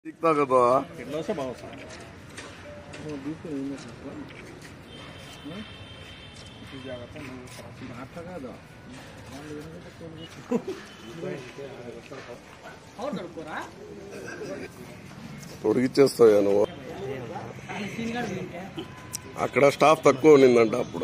ಸಿಗ್ತಾ కదా ಕೆಲಸ ಭಾವ ಸರ್ తొడిగిచ్చేస్తావా నువ్వు అక్కడ స్టాఫ్ తక్కువ ఉన్నిందంట అప్పుడు